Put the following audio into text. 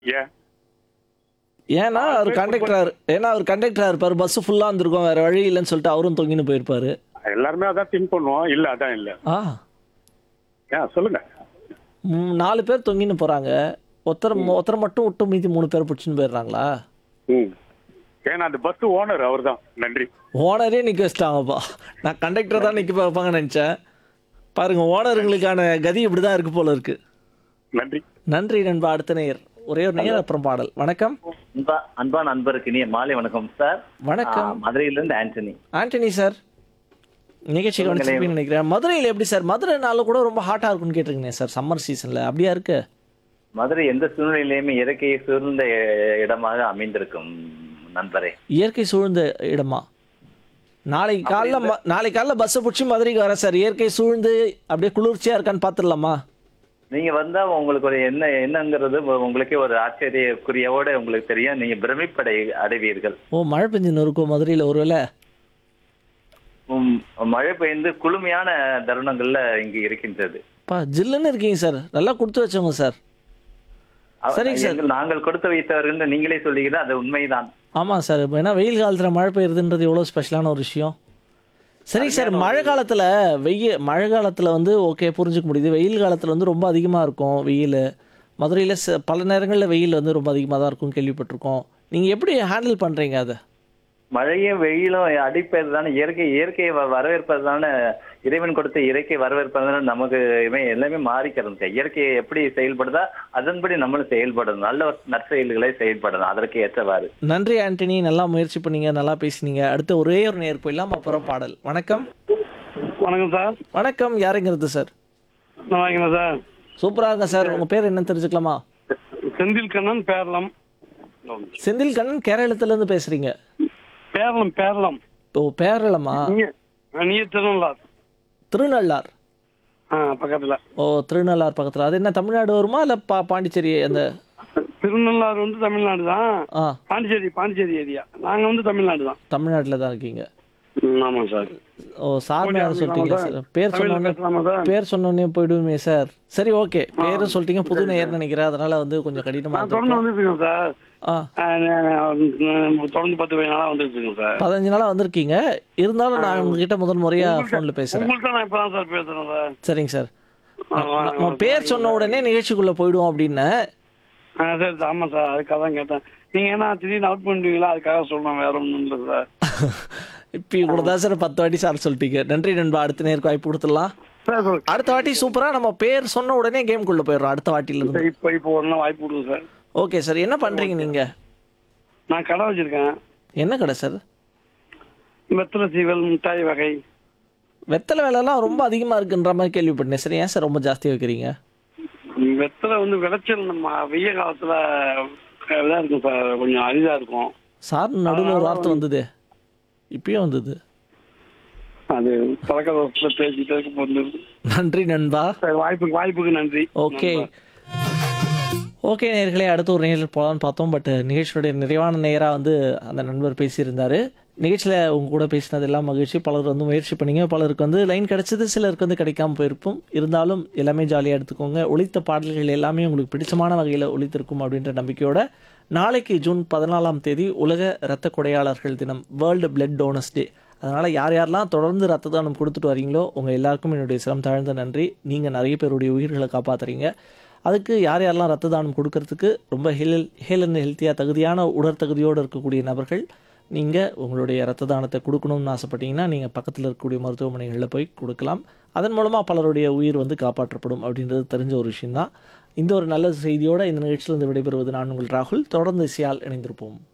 ஏன் ஏன்னா அவர் கண்டக்டர் ஏன்னா அவர் கண்டக்டரா இருப்பாரு பஸ் ஃபுல்லா இருந்திருக்கும் வேற வழி இல்லைன்னு சொல்லிட்டு அவரும் தொங்கின்னு போயிருப்பாரு எல்லாருமே அதான் திங்க் பண்ணுவோம் இல்ல அதான் இல்ல ஆ ஏன் சொல்லுங்க ம், நாலு பேர் தொங்கின்னு போறாங்க ஒருத்தர் ஒருத்தர் மட்டும் விட்டு மீதி மூணு பேர் பிடிச்சின்னு போயிடுறாங்களா ம் ஏன்னா அந்த பஸ் ஓனர் அவர் தான் நன்றி ஓனரே நிக்க வச்சிட்டாங்கப்பா நான் கண்டக்டர் தான் நிக்க வைப்பாங்கன்னு நினைச்சேன் பாருங்க ஓனருங்களுக்கான கதி இப்படிதான் இருக்கு போல இருக்கு நன்றி நன்றி நண்பா அடுத்த நேயர் ஒரே ஒரு நேயர் அப்புறம் பாடல் வணக்கம் அன்பா அன்பா நண்பருக்கு இனிய மாலை வணக்கம் சார் வணக்கம் ஆ, மதுரையிலிருந்து ஆண்டனி ஆண்டனி சார் நிகழ்ச்சி கவனிச்சிருப்பீங்கன்னு நினைக்கிறேன் மதுரையில் எப்படி சார் மதுரைனால கூட ரொம்ப ஹாட்டாக இருக்குன்னு கேட்டிருக்கீங்க சார் சம்மர் சீசனில் அப்படியா இருக்கு மதுரை எந்த சூழ்நிலையுமே இயற்கையை சூழ்ந்த இ- இடமாக அமைந்திருக்கும் நண்பரே இயற்கை சூழ்ந்த இடமா நாளைக்கு காலைல ம- நாளைக்கு காலைல பஸ்ஸை பிடிச்சி மதுரைக்கு வரேன் சார் இயற்கை சூழ்ந்து அப்படியே குளிர்ச்சியாக இருக்கான்னு பார்த்துடலாமா நீங்க வந்தா உங்களுக்கு ஒரு என்ன என்னங்கிறது உங்களுக்கே ஒரு ஆச்சரியக்குறியோட உங்களுக்கு தெரியும் நீங்க பிரமிப்படை அடைவீர்கள் ஓ மழை பெஞ்சுன்னு இருக்கும் மதுரையில் ஒருவேளை உம், மழை பெய்ந்து குளுமையான தருணங்கள்ல இங்கு இருக்கின்றது பா ஜில்லுன்னு இருக்கீங்க சார் நல்லா கொடுத்து வச்சவங்க சார் அவ- சரிங்க சார். எங்கள் நாங்கள் கொடுத்து வைத்தவர்கள் என்று நீங்களே சொல்லுகிறீர்கள் அது உண்மைதான் ஆமாம் சார் இப்போ ஏன்னா வெயில் காலத்தில் மழை பெய்யுறதுன்றது எவ்வளோ ஸ்பெஷலான ஒரு விஷயம் சரிங்க சார் மழை காலத்தில் வெயில் மழை காலத்தில் வந்து ஓகே புரிஞ்சுக்க முடியுது வெயில் காலத்தில் வந்து ரொம்ப அதிகமாக இருக்கும் வெயில் மதுரையில் ச பல நேரங்களில் வெயில் வந்து ரொம்ப அதிகமாக தான் இருக்கும் கேள்விப்பட்டிருக்கோம் நீங்கள் எப்படி ஹேண்டில் பண்ணுறீங்க அதை மழையும் வெயிலும் அடிப்பது தானே இயற்கை இயற்கையை வ- வரவேற்பது தானே இறைவன் கொடுத்த இயற்கை வரவேற்பது தானே நமக்கு இவன் எல்லாமே மாறிக்கிறது இயற்கை எப்படி செயல்படுதா அதன்படி நம்மளும் செயல்படணும் நல்ல நற்செயல்களை செயல்படணும் அதற்கு ஏற்றவாறு நன்றி ஆண்டனி நல்லா முயற்சி பண்ணீங்க நல்லா பேசினீங்க அடுத்து ஒரே ஒரு நேர் போயிடலாம் அப்புறம் பாடல் வணக்கம் வணக்கம் சார் வணக்கம் யாருங்கிறது சார் நான் வாங்கினேன் சார் சூப்பராக இருக்கேன் சார் உங்கள் பேர் என்ன தெரிஞ்சுக்கலாமா செந்தில் கண்ணன் பேரளம் செந்தில் கண்ணன் கேரளத்துலேருந்து பேசுகிறீங்க பேரளம் பேரளம் ஓ பேரளமா நீங்க நீங்க திருநள்ளார் திருநள்ளார் ஆ பக்கத்துல ஓ திருநள்ளார் பக்கத்தில் அது என்ன தமிழ்நாடு வருமா இல்லை பா பாண்டிச்சேரி அந்த திருநள்ளார் வந்து தமிழ்நாடு தான் ஆ பாண்டிச்சேரி பாண்டிச்சேரி ஏரியா நாங்க வந்து தமிழ்நாடு தான் தமிழ்நாட்டில் தான் இருக்கீங்க ம், ஆமா சார் ஓ சார் யாரும் சொல்லிட்டீங்க சார் பேர் தமிழ்ல சொன்னோன்னே பேசலாமா சார் பேர் சொன்னோன்னே போயிடுவோமே சார் சரி ஓகே பேரும் சொல்லிட்டீங்க புது நேயர் நினைக்கிறேன் அதனால வந்து கொஞ்சம் கடினமாக நான் தொடர்ந்து இருந்திருக்கும் வந்துட்டு இருக்கேன் சார் ஆ ஆ, நான் தொடர்ந்து பத்து பதினஞ்சு நாளா வந்துட்டு இருக்கேன் சார் பதினஞ்சு நாளாக வந்திருக்கீங்க இருந்தாலும் நான் உங்ககிட்ட முதல் முறையாக ஃபோனில் பேசுகிறேன் உங்கள்கிட்ட நான் இப்பதான் சார் பேசுறேன் சார் சரிங்க சார் ஆ, வா- நம்ம பேர் சொன்ன உடனே நிகழ்ச்சிக்குள்ளே போயிடுவோம் அப்படின்னு ஆ சரி சார் ஆமா சார் அதுக்காக தான் கேட்டேன் நீங்க என்ன திடீர்னு அவுட் பண்ணுவீங்களா அதுக்காக சொல்றேன் வேற ஒன்றும் இல்லை சார் இப்போ கூட தான் சார் பத்து வாட்டி சார் சொல்லிட்டீங்க நன்றி நண்பா அடுத்த நேருக்கு வாய்ப்பு கொடுத்துடலாம் சார் சார் அடுத்த வாட்டி சூப்பராக நம்ம பேர் சொன்ன உடனே கேம்குள்ளே போயிடுறோம் அடுத்த வாட்டியிலிருந்து சரி, இப்போ இப்போ ஒரு நாள் வாய்ப்பு கொடுங்க சார் ஓகே சார் என்ன பண்ணுறீங்க நீங்கள் நான் கடை வச்சிருக்கேன் என்ன கடை சார் வெத்தலை சீவல் மிட்டாய் வகை வெத்தலை விலைலாம் ரொம்ப அதிகமாக இருக்குன்ற மாதிரி கேள்விப்பட்டேன் சரி ஏன் சார் ரொம்ப ஜாஸ்தியாக வைக்கிறீங்க ம், வெத்தலை வந்து விளைச்சல் நம்ம வெய்ய காலத்துல அஹ், இதா இருக்கும் சார் கொஞ்சம் அரிதா இருக்கும் சார் நடுவில் ஒரு வார்த்தை வந்தது இப்பயும் வந்தது அது பழக்க வருஷத்துல பேசிட்டே இருக்க போகுது நன்றி நண்பா சரி வாய்ப்புக்கு வாய்ப்புக்கு நன்றி ஓகே ஓகே நேர்களே அடுத்த ஒரு நேரில் போகலான்னு பார்த்தோம் பட் நிகழ்ச்சியுடைய நிறைவான நேராக வந்து அந்த நண்பர் பேசியிருந்தார் நிகழ்ச்சியில் உங்க கூட பேசினது எல்லாம் மகிழ்ச்சி பலர் வந்து முயற்சி பண்ணீங்க பலருக்கு வந்து லைன் கிடைச்சது சிலருக்கு வந்து கிடைக்காம போயிருக்கும் இருந்தாலும் எல்லாமே ஜாலியாக எடுத்துக்கோங்க ஒழித்த பாடல்கள் எல்லாமே உங்களுக்கு பிடிச்சமான வகையில் ஒழித்திருக்கும் அப்படின்ற நம்பிக்கையோட நாளைக்கு ஜூன் பதினாலாம் தேதி உலக இரத்த கொடையாளர்கள் தினம் வேர்ல்டு பிளட் டோனர்ஸ் டே அதனால் யார் யாரெல்லாம் தொடர்ந்து ரத்த தானம் கொடுத்துட்டு வரீங்களோ உங்கள் எல்லாருக்கும் என்னுடைய சிரம் தாழ்ந்த நன்றி நீங்கள் நிறைய பேருடைய உயிர்களை காப்பாற்றுறீங்க அதுக்கு யார் யாரெல்லாம் ரத்த தானம் கொடுக்கறதுக்கு ரொம்ப ஹெல் ஹேல் அண்ட் ஹெல்த்தியாக தகுதியான உடற்தகுதியோடு இருக்கக்கூடிய நபர்கள் நீங்கள் உங்களுடைய ரத்த தானத்தை கொடுக்கணும்னு ஆசைப்பட்டீங்கன்னா நீங்கள் பக்கத்தில் இருக்கக்கூடிய மருத்துவமனைகளில் போய் கொடுக்கலாம் அதன் மூலமாக பலருடைய உயிர் வந்து காப்பாற்றப்படும் அப்படின்றது தெரிஞ்ச ஒரு விஷயம்தான் இந்த ஒரு நல்ல செய்தியோட இந்த நிகழ்ச்சியிலிருந்து விடைபெறுவது நான் உங்கள் ராகுல் தொடர்ந்து இசையால் இணைந்திருப்போம்